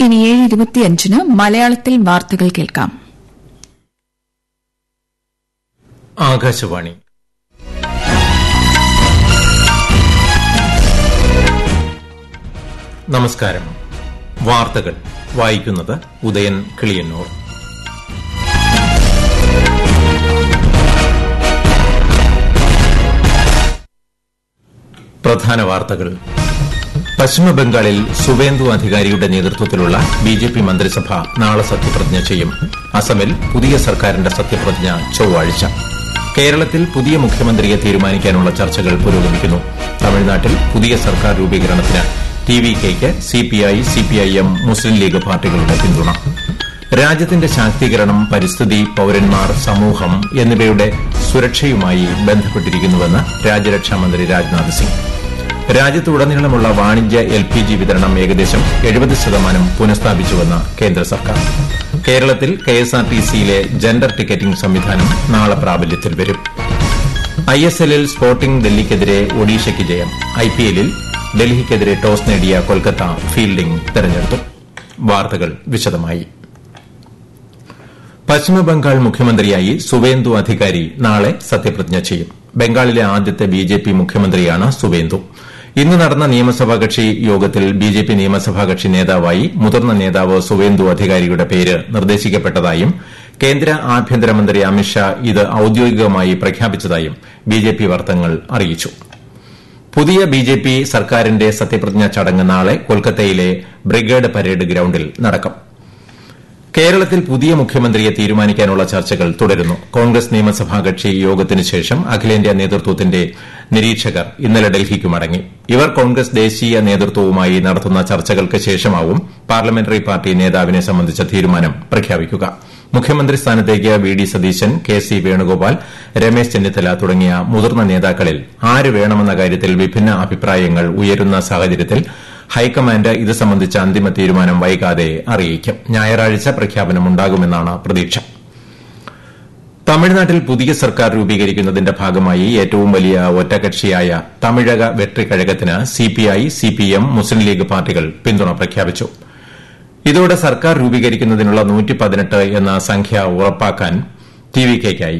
ഇനി ഏഴ് ഇരുപത്തിയഞ്ചിന് മലയാളത്തിൽ വാർത്തകൾ കേൾക്കാം ആകാശവാണി നമസ്കാരം വാർത്തകൾ വായിക്കുന്നത് ഉദയൻ കിളിയന്നൂർ പ്രധാന വാർത്തകൾ പശ്ചിമബംഗാളിൽ സുവേന്ദു അധികാരിയുടെ നേതൃത്വത്തിലുള്ള ബി ജെ പി മന്ത്രിസഭ നാളെ സത്യപ്രതിജ്ഞ ചെയ്യും അസമിൽ പുതിയ സർക്കാരിന്റെ സത്യപ്രതിജ്ഞ ചൊവ്വാഴ്ച കേരളത്തിൽ പുതിയ മുഖ്യമന്ത്രിയെ തീരുമാനിക്കാനുള്ള ചർച്ചകൾ പുരോഗമിക്കുന്നു തമിഴ്നാട്ടിൽ പുതിയ സർക്കാർ രൂപീകരണത്തിന് ടി വി കെയ്ക്ക് സിപിഐ സിപിഐഎം മുസ്ലിം ലീഗ് പാർട്ടികളുടെ പിന്തുണ രാജ്യത്തിന്റെ ശാക്തീകരണം പരിസ്ഥിതി പൌരന്മാർ സമൂഹം എന്നിവയുടെ സുരക്ഷയുമായി ബന്ധപ്പെട്ടിരിക്കുന്നുവെന്ന് രാജ്യരക്ഷാമന്ത്രി രാജ്നാഥ് സിംഗ് രാജ്യത്തുടനീളമുള്ള വാണിജ്യ എൽ പി ജി വിതരണം ഏകദേശം എഴുപത് ശതമാനം പുനഃസ്ഥാപിച്ചുവെന്ന് കേന്ദ്ര സർക്കാർ കേരളത്തിൽ കെഎസ്ആർടിസിയിലെ ജെൻഡർ ടിക്കറ്റിംഗ് സംവിധാനം നാളെ പ്രാബല്യത്തിൽ വരും ഐഎസ്എല്ലിൽ സ്പോർട്ടിംഗ് ഡൽഹിക്കെതിരെ ഒഡീഷയ്ക്ക് ജയം ഐപിഎല്ലിൽ ഡൽഹിക്കെതിരെ ടോസ് നേടിയ കൊൽക്കത്ത ഫീൽഡിംഗ് തെരഞ്ഞെടുത്തു വാർത്തകൾ വിശദമായി പശ്ചിമബംഗാൾ മുഖ്യമന്ത്രിയായി സുവേന്ദു അധികാരി നാളെ സത്യപ്രതിജ്ഞ ചെയ്യും ബംഗാളിലെ ആദ്യത്തെ ബിജെപി മുഖ്യമന്ത്രിയാണ് സുവേന്ദു ഇന്ന് നടന്ന നിയമസഭാ കക്ഷി യോഗത്തിൽ ബിജെപി നിയമസഭാ കക്ഷി നേതാവായി മുതിർന്ന നേതാവ് സുവേന്ദു അധികാരിയുടെ പേര് നിർദ്ദേശിക്കപ്പെട്ടതായും കേന്ദ്ര ആഭ്യന്തരമന്ത്രി അമിത്ഷാ ഇത് ഔദ്യോഗികമായി പ്രഖ്യാപിച്ചതായും ബിജെപി വർത്തങ്ങൾ അറിയിച്ചു പുതിയ ബിജെപി സർക്കാരിന്റെ സത്യപ്രതിജ്ഞാ ചടങ്ങ് നാളെ കൊൽക്കത്തയിലെ ബ്രിഗേഡ് പരേഡ് ഗ്രൌണ്ടിൽ നടക്കും കേരളത്തിൽ പുതിയ മുഖ്യമന്ത്രിയെ തീരുമാനിക്കാനുള്ള ചർച്ചകൾ തുടരുന്നു കോൺഗ്രസ് നിയമസഭാ കക്ഷി യോഗത്തിന് ശേഷം അഖിലേന്ത്യാ നേതൃത്വത്തിന്റെ നിരീക്ഷകർ ഇന്നലെ ഡൽഹിക്ക് മടങ്ങി ഇവർ കോൺഗ്രസ് ദേശീയ നേതൃത്വവുമായി നടത്തുന്ന ചർച്ചകൾക്ക് ശേഷമാവും പാർലമെന്ററി പാർട്ടി നേതാവിനെ സംബന്ധിച്ച തീരുമാനം പ്രഖ്യാപിക്കുക മുഖ്യമന്ത്രി സ്ഥാനത്തേക്ക് V D Satheesan K C Venugopal Ramesh Chennithala തുടങ്ങിയ മുതിർന്ന നേതാക്കളിൽ ആര് വേണമെന്ന കാര്യത്തിൽ വിഭിന്ന അഭിപ്രായങ്ങൾ ഉയരുന്ന സാഹചര്യത്തിൽ ഹൈക്കമാൻഡ് ഇത് സംബന്ധിച്ച അന്തിമ തീരുമാനം വൈകാതെ അറിയിക്കും ഞായറാഴ്ച പ്രഖ്യാപനമുണ്ടാകുമെന്നാണ് പ്രതീക്ഷ തമിഴ്നാട്ടിൽ പുതിയ സർക്കാർ രൂപീകരിക്കുന്നതിന്റെ ഭാഗമായി ഏറ്റവും വലിയ ഒറ്റകക്ഷിയായ തമിഴക വെട്രിക്കഴകത്തിന് സിപിഐ സിപിഎം മുസ്ലിം ലീഗ് പാർട്ടികൾ പിന്തുണ പ്രഖ്യാപിച്ചു ഇതോടെ സർക്കാർ രൂപീകരിക്കുന്നതിനുള്ള എന്ന സംഖ്യ ഉറപ്പാക്കാൻ ടി വി കെയ്ക്കായി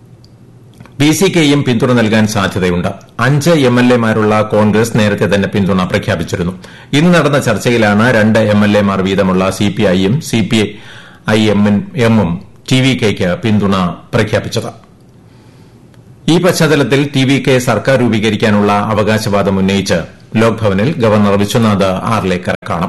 പി സി കെയും പിന്തുണ നൽകാൻ സാധ്യതയുണ്ട് അഞ്ച് എം എൽ എമാരുള്ള കോൺഗ്രസ് നേരത്തെ തന്നെ പിന്തുണ പ്രഖ്യാപിച്ചിരുന്നു ഇന്ന് നടന്ന ചർച്ചയിലാണ് രണ്ട് എം എൽ എമാർ വീതമുള്ള സിപിഐയും സിപിഐഎമ്മും ടി വി കെയ്ക്ക് പിന്തുണ പ്രഖ്യാപിച്ചത് ഈ പശ്ചാത്തലത്തിൽ ടി വി കെ സർക്കാർ രൂപീകരിക്കാനുള്ള അവകാശവാദം ഉന്നയിച്ച് ലോക്ഭവനിൽ ഗവർണർ വിശ്വനാഥ് ആർലേക്കർ കാണും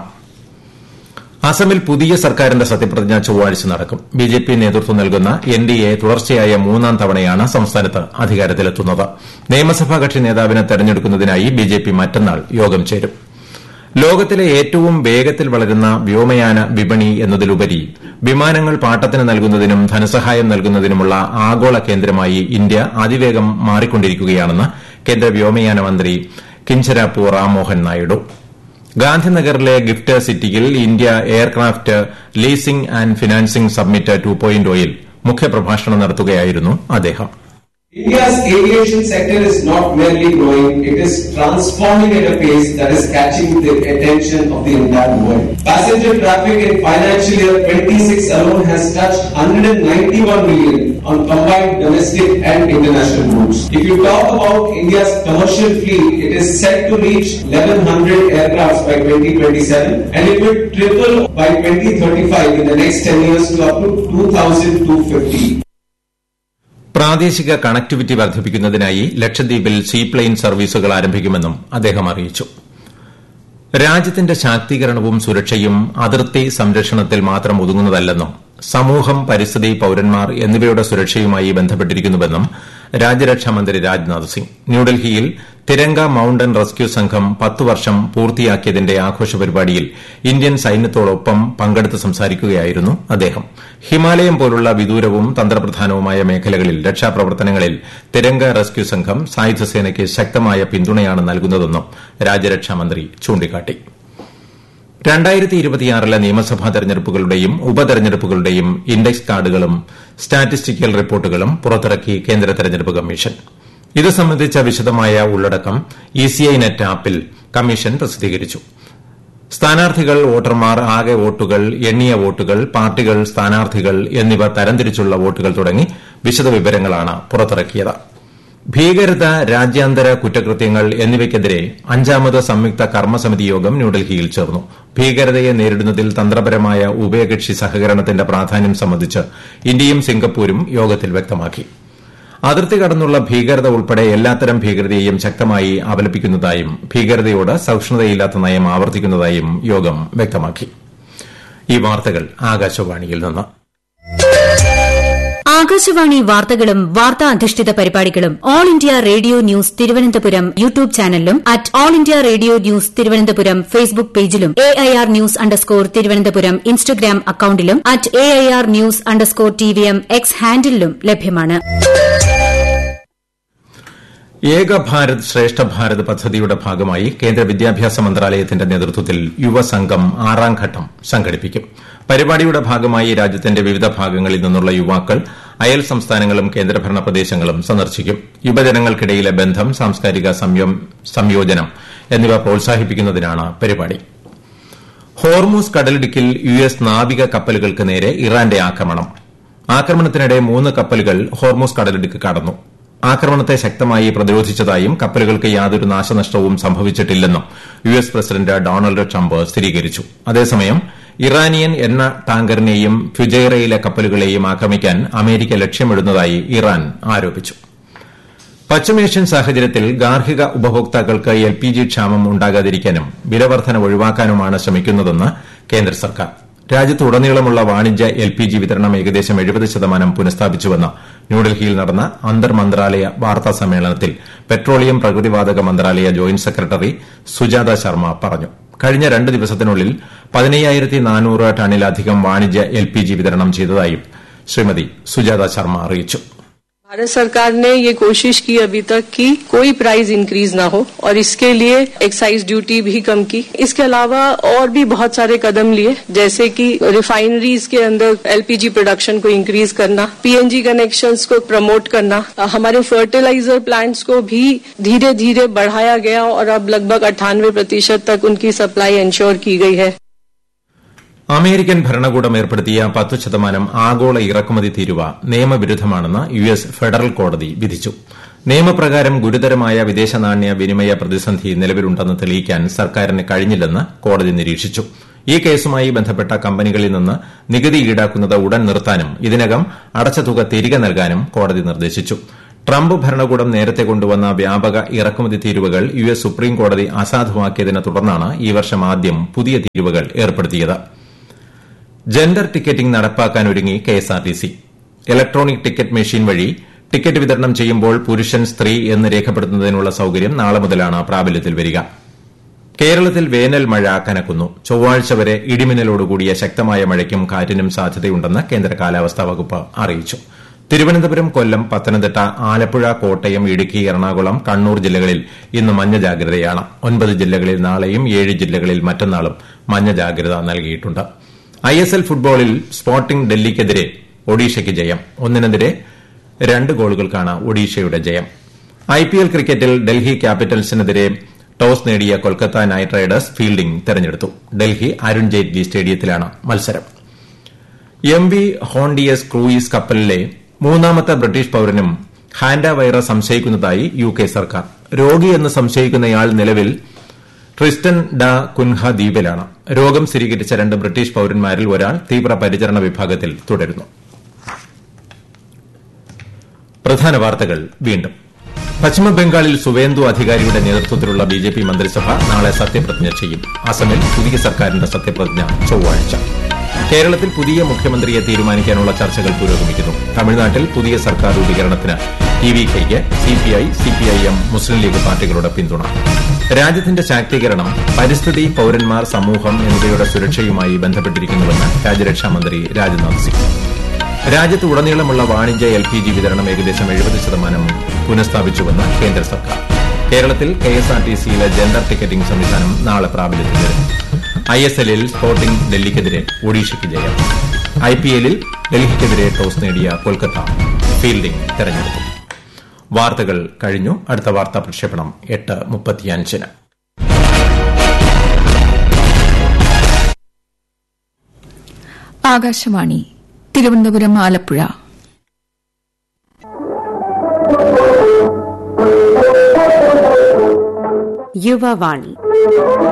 അസമിൽ പുതിയ സർക്കാരിന്റെ സത്യപ്രതിജ്ഞ ചൊവ്വാഴ്ച നടക്കും ബിജെപി നേതൃത്വം നൽകുന്ന എൻഡിഎ തുടർച്ചയായ മൂന്നാം തവണയാണ് സംസ്ഥാനത്ത് അധികാരത്തിലെത്തുന്നത് നിയമസഭാ കക്ഷി നേതാവിനെ തെരഞ്ഞെടുക്കുന്നതിനായി ബിജെപി മറ്റന്നാൾ യോഗം ചേരും ലോകത്തിലെ ഏറ്റവും വേഗത്തിൽ വളരുന്ന വ്യോമയാന വിപണി എന്നതിലുപരി വിമാനങ്ങൾ പാട്ടത്തിന് നൽകുന്നതിനും ധനസഹായം നൽകുന്നതിനുമുള്ള ആഗോള കേന്ദ്രമായി ഇന്ത്യ അതിവേഗം മാറിക്കൊണ്ടിരിക്കുകയാണെന്ന് കേന്ദ്ര വ്യോമയാന മന്ത്രി കിഞ്ചരാപ്പു റാംമോഹൻ നായിഡു ഗാന്ധിനഗറിലെ ഗിഫ്റ്റ് സിറ്റിയിൽ India aircraft leasing and financing summit two point ഒയിൽ മുഖ്യപ്രഭാഷണം നടത്തുകയായിരുന്നു അദ്ദേഹം India's aviation sector is not merely growing, it is transforming at a pace that is catching the attention of the entire world. Passenger traffic in financial year 26 alone has touched 191 million on combined domestic and international routes. If you talk about India's commercial fleet, it is set to reach 1100 aircrafts by 2027 and it will triple by 2035 in the next 10 years to up to 2250. പ്രാദേശിക connectivity വർദ്ധിപ്പിക്കുന്നതിനായി ലക്ഷദ്വീപിൽ seaplane സർവീസുകൾ ആരംഭിക്കുമെന്നും അദ്ദേഹം അറിയിച്ചു രാജ്യത്തിന്റെ ശാക്തീകരണവും സുരക്ഷയും അതിർത്തി സംരക്ഷണത്തിൽ മാത്രം ഒതുങ്ങുന്നതല്ലെന്നും സമൂഹം പരിസ്ഥിതി പൌരന്മാർ എന്നിവയുടെ സുരക്ഷയുമായി ബന്ധപ്പെട്ടിരിക്കുന്നുവെന്നും രാജ്യരക്ഷാമന്ത്രി രാജ്നാഥ് സിംഗ് ന്യൂഡൽഹിയിൽ തിരങ്ക മൌണ്ടൻ റെസ്ക്യൂ സംഘം പത്ത് വർഷം പൂർത്തിയാക്കിയതിന്റെ ആഘോഷ പരിപാടിയിൽ ഇന്ത്യൻ സൈന്യത്തോടൊപ്പം പങ്കെടുത്ത് സംസാരിക്കുകയായിരുന്നു അദ്ദേഹം ഹിമാലയം പോലുള്ള വിദൂരവും തന്ത്രപ്രധാനവുമായ മേഖലകളിൽ രക്ഷാപ്രവർത്തനങ്ങളിൽ തിരങ്ക റെസ്ക്യൂ സംഘം സായുധസേനയ്ക്ക് ശക്തമായ പിന്തുണയാണ് നൽകുന്നതെന്നും രാജ്യരക്ഷാമന്ത്രി ചൂണ്ടിക്കാട്ടി രണ്ടായിരത്തി ഇരുപത്തിയാറിലെ നിയമസഭാ തെരഞ്ഞെടുപ്പുകളുടെയും ഉപതെരഞ്ഞെടുപ്പുകളുടെയും ഇൻഡെക്സ് കാർഡുകളും സ്റ്റാറ്റിസ്റ്റിക്കൽ റിപ്പോർട്ടുകളും പുറത്തിറക്കി കേന്ദ്ര തെരഞ്ഞെടുപ്പ് കമ്മീഷൻ ഇത് സംബന്ധിച്ച വിശദമായ ഉള്ളടക്കം ഇസിഐ നെറ്റ് ആപ്പിൽ കമ്മീഷൻ പ്രസിദ്ധീകരിച്ചു സ്ഥാനാർത്ഥികൾ വോട്ടർമാർ ആകെ വോട്ടുകൾ എണ്ണിയ വോട്ടുകൾ പാർട്ടികൾ സ്ഥാനാർത്ഥികൾ എന്നിവ തരംതിരിച്ചുള്ള വോട്ടുകൾ തുടങ്ങി വിശദവിവരങ്ങളാണ് പുറത്തിറക്കിയത് ഭീകരത രാജ്യാന്തര കുറ്റകൃത്യങ്ങൾ എന്നിവയ്ക്കെതിരെ അഞ്ചാമത് സംയുക്ത കർമ്മസമിതി യോഗം ന്യൂഡൽഹിയിൽ ചേർന്നു ഭീകരതയെ നേരിടുന്നതിൽ തന്ത്രപരമായ ഉഭയകക്ഷി സഹകരണത്തിന്റെ പ്രാധാന്യം സംബന്ധിച്ച് ഇന്ത്യയും സിംഗപ്പൂരും യോഗത്തിൽ വ്യക്തമാക്കി അതിർത്തി കടന്നുള്ള ഭീകരത ഉൾപ്പെടെ എല്ലാത്തരം ഭീകരതയെയും ശക്തമായി അപലപിക്കുന്നതായും ഭീകരതയോട് സഹിഷ്ണുതയില്ലാത്ത നയം ആവർത്തിക്കുന്നതായും യോഗം വ്യക്തമാക്കി ഈ വാർത്തകൾ ആകാശവാണിയിൽ നിന്ന് ആകാശവാണി വാർത്തകളും വാർത്താ അധിഷ്ഠിത പരിപാടികളും All India Radio news Thiruvananthapuram YouTube ചാനലിലും at All India Radio news Thiruvananthapuram Facebook പേജിലും A I R news underscore Thiruvananthapuram Instagram അക്കൌണ്ടിലും at A I R news underscore T V M X ഹാൻഡിലും ലഭ്യമാണ് ഏക ഭാരത് ശ്രേഷ്ഠ ഭാരത് പദ്ധതിയുടെ ഭാഗമായി കേന്ദ്ര വിദ്യാഭ്യാസ മന്ത്രാലയത്തിന്റെ നേതൃത്വത്തിൽ യുവസംഗം ആറാം ഘട്ടം സംഘടിപ്പിക്കും പരിപാടിയുടെ ഭാഗമായി രാജ്യത്തിന്റെ വിവിധ ഭാഗങ്ങളിൽ നിന്നുള്ള യുവാക്കൾ അയൽ സംസ്ഥാനങ്ങളും കേന്ദ്രഭരണ പ്രദേശങ്ങളും സന്ദർശിക്കും യുവജനങ്ങൾക്കിടയിലെ ബന്ധം സാംസ്കാരിക സംയോജനം എന്നിവ പ്രോത്സാഹിപ്പിക്കുന്നതിനാണ് പരിപാടി ഹോർമൂസ് കടലിടുക്കിൽ യു എസ് നാവിക കപ്പലുകൾക്ക് നേരെ ഇറാന്റെ ആക്രമണം ആക്രമണത്തിനിടെ മൂന്ന് കപ്പലുകൾ ഹോർമൂസ് കടലിടുക്ക് കടന്നു ആക്രമണത്തെ ശക്തമായി പ്രതിരോധിച്ചതായും കപ്പലുകൾക്ക് യാതൊരു നാശനഷ്ടവും സംഭവിച്ചിട്ടില്ലെന്നും U S president Donald Trump സ്ഥിരീകരിച്ചു അതേസമയം ഇറാനിയൻ എണ്ണ ടാങ്കറിനെയും ഫുജൈറയിലെ കപ്പലുകളെയും ആക്രമിക്കാൻ അമേരിക്ക ലക്ഷ്യമിടുന്നതായി ഇറാൻ ആരോപിച്ചു പശ്ചിമേഷ്യൻ സാഹചര്യത്തിൽ ഗാർഹിക ഉപഭോക്താക്കൾക്ക് എൽ പി ജി ക്ഷാമം ഉണ്ടാകാതിരിക്കാനും വിലവർധന ഒഴിവാക്കാനുമാണ് ശ്രമിക്കുന്നതെന്ന് കേന്ദ്ര സർക്കാർ രാജ്യത്തുടനീളമുള്ള വാണിജ്യ എൽ പി ജി വിതരണം ഏകദേശം എഴുപത് ശതമാനം പുനഃസ്ഥാപിച്ചുവെന്ന് ന്യൂഡൽഹിയിൽ നടന്ന അന്തർ മന്ത്രാലയ വാർത്താ സമ്മേളനത്തിൽ പെട്രോളിയം പ്രകൃതിവാതക മന്ത്രാലയ ജോയിന്റ് സെക്രട്ടറി സുജാത ശർമ്മ പറഞ്ഞു കഴിഞ്ഞ രണ്ട് ദിവസത്തിനുള്ളിൽ പതിനയ്യായിരത്തി നാനൂറ് ടണ്ണിലധികം വാണിജ്യ എൽ പി ജി വിതരണം ചെയ്തതായും ശ്രീമതി സുജാത ശർമ്മ അറിയിച്ചു भारत सरकार ने ये कोशिश की अभी तक कि कोई प्राइस इंक्रीज ना हो और इसके लिए एक्साइज ड्यूटी भी कम की इसके अलावा और भी बहुत सारे कदम लिए जैसे कि रिफाइनरीज के अंदर एलपीजी प्रोडक्शन को इंक्रीज करना पीएनजी कनेक्शंस को प्रमोट करना हमारे फर्टिलाइजर प्लांट्स को भी धीरे धीरे बढ़ाया गया और अब लगभग अट्ठानवे प्रतिशत तक उनकी सप्लाई इंश्योर की गई है അമേരിക്കൻ ഭരണകൂടം ഏർപ്പെടുത്തിയ പത്ത് ശതമാനം ആഗോള ഇറക്കുമതി തീരുവ നിയമവിരുദ്ധമാണെന്ന് യു എസ് ഫെഡറൽ കോടതി വിധിച്ചു നിയമപ്രകാരം ഗുരുതരമായ വിദേശ നാണ്യ വിനിമയ പ്രതിസന്ധി നിലവിലുണ്ടെന്ന് തെളിയിക്കാൻ സർക്കാരിന് കഴിഞ്ഞില്ലെന്ന് കോടതി നിരീക്ഷിച്ചു ഈ കേസുമായി ബന്ധപ്പെട്ട കമ്പനികളിൽ നിന്ന് നികുതി ഈടാക്കുന്നത് ഉടൻ നിർത്താനും ഇതിനകം അടച്ച തുക തിരികെ നൽകാനും കോടതി നിർദ്ദേശിച്ചു ട്രംപ് ഭരണകൂടം നേരത്തെ കൊണ്ടുവന്ന വ്യാപക ഇറക്കുമതി തീരുവകൾ യു എസ് സുപ്രീം കോടതി അസാധുവാക്കിയതിനെ തുടർന്നാണ് ഈ വർഷം ആദ്യം പുതിയ തീരുവകൾ ഏർപ്പെടുത്തിയത് ജെൻഡർ ടിക്കറ്റിംഗ് നടപ്പാക്കാൻ ഒരുങ്ങി കെഎസ്ആർടിസി ഇലക്ട്രോണിക് ടിക്കറ്റ് മെഷീൻ വഴി ടിക്കറ്റ് വിതരണം ചെയ്യുമ്പോൾ പുരുഷൻ സ്ത്രീ എന്ന് രേഖപ്പെടുത്തുന്നതിനുള്ള സൌകര്യം നാളെ മുതലാണ് പ്രാബല്യത്തിൽ വരിക കേരളത്തിൽ വേനൽ മഴ കനക്കുന്നു ചൊവ്വാഴ്ച വരെ ഇടിമിന്നലോടുകൂടിയ ശക്തമായ മഴയ്ക്കും കാറ്റിനും സാധ്യതയുണ്ടെന്ന് കേന്ദ്ര കാലാവസ്ഥാ വകുപ്പ് അറിയിച്ചു തിരുവനന്തപുരം കൊല്ലം പത്തനംതിട്ട ആലപ്പുഴ കോട്ടയം ഇടുക്കി എറണാകുളം കണ്ണൂർ ജില്ലകളിൽ ഇന്ന് മഞ്ഞ ജാഗ്രതയാണ് ഒൻപത് ജില്ലകളിൽ നാളെയും ഏഴ് ജില്ലകളിൽ മറ്റന്നാളും മഞ്ഞ ജാഗ്രത നൽകിയിട്ടുണ്ട് ഐ എസ് എൽ ഫുട്ബോളിൽ സ്പോർട്ടിംഗ് ഡൽഹിക്കെതിരെ ഒഡീഷയ്ക്ക് ജയം ഒന്നിനെതിരെ രണ്ട് ഗോളുകൾക്കാണ് ഒഡീഷയുടെ ജയം ഐ പി എൽ ക്രിക്കറ്റിൽ ഡൽഹി ക്യാപിറ്റൽസിനെതിരെ ടോസ് നേടിയ കൊൽക്കത്ത നൈറ്റ് റൈഡേഴ്സ് ഫീൽഡിംഗ് തെരഞ്ഞെടുത്തു ഡൽഹി അരുൺ ജെയ്റ്റ്ലി സ്റ്റേഡിയത്തിലാണ് മത്സരം എം വി ഹോണ്ടിയസ് ക്രൂയിസ് കപ്പലിലെ മൂന്നാമത്തെ ബ്രിട്ടീഷ് പൌരനും ഹാൻഡ വൈറസ് സംശയിക്കുന്നതായി യു കെ സർക്കാർ രോഗിയെന്ന് സംശയിക്കുന്നയാൾ നിലവിൽ ട്രിസ്റ്റൻ ഡ കുൻഹ ദ്വീപിലാണ് രോഗം സ്ഥിരീകരിച്ച രണ്ട് ബ്രിട്ടീഷ് പൌരന്മാരിൽ ഒരാൾ തീവ്രപരിചരണ വിഭാഗത്തിൽ തുടരുന്നു പ്രധാന വാർത്തകൾ വീണ്ടും പശ്ചിമബംഗാളിൽ സുവേന്ദു അധികാരിയുടെ നേതൃത്വത്തിലുള്ള ബിജെപി മന്ത്രിസഭ നാളെ സത്യപ്രതിജ്ഞ ചെയ്യും അസമിൽ പുതിയ സർക്കാരിന്റെ സത്യപ്രതിജ്ഞ ചൊവ്വാഴ്ച കേരളത്തിൽ പുതിയ മുഖ്യമന്ത്രിയെ തീരുമാനിക്കാനുള്ള ചർച്ചകൾ പുരോഗമിക്കുന്നു തമിഴ്നാട്ടിൽ പുതിയ സർക്കാർ രൂപീകരണത്തിന് ടി വി കെയ്ക്ക് സിപിഐ സിപിഐഎം മുസ്ലിം ലീഗ് പാർട്ടികളുടെ പിന്തുണ രാജ്യത്തിന്റെ ശാക്തീകരണം പരിസ്ഥിതി പൌരന്മാർ സമൂഹം എന്നിവയുടെ സുരക്ഷയുമായി ബന്ധപ്പെട്ടിരിക്കുന്നുവെന്ന് രാജ്യരക്ഷാമന്ത്രി രാജ്നാഥ് സിംഗ് രാജ്യത്ത് ഉടനീളമുള്ള വാണിജ്യ എൽ പി ജി വിതരണം ഏകദേശം എഴുപത് ശതമാനം പുനഃസ്ഥാപിച്ചുവെന്ന് കേന്ദ്ര സർക്കാർ കേരളത്തിൽ കെഎസ്ആർടിസിയിലെ ജെൻഡർ ടിക്കറ്റിംഗ് സംവിധാനം നാളെ പ്രാബല്യത്തിൽ വരും ഐ എസ് എല്ലിൽ സ്പോർട്ടിംഗ് ഡൽഹിക്കെതിരെ ഒഡീഷയ്ക്ക് ജയം ഐ പി എല്ലിൽ ഡൽഹിക്കെതിരെ ടോസ് നേടിയ കൊൽക്കത്ത ഫീൽഡിംഗ് തെരഞ്ഞെടുത്തു വാർത്തകൾ കഴിഞ്ഞു അടുത്ത വാർത്താ പ്രക്ഷേപണം എട്ട് മുപ്പത്തിയഞ്ചിന് ആകാശവാണി തിരുവനന്തപുരം ആലപ്പുഴ യുവവാണി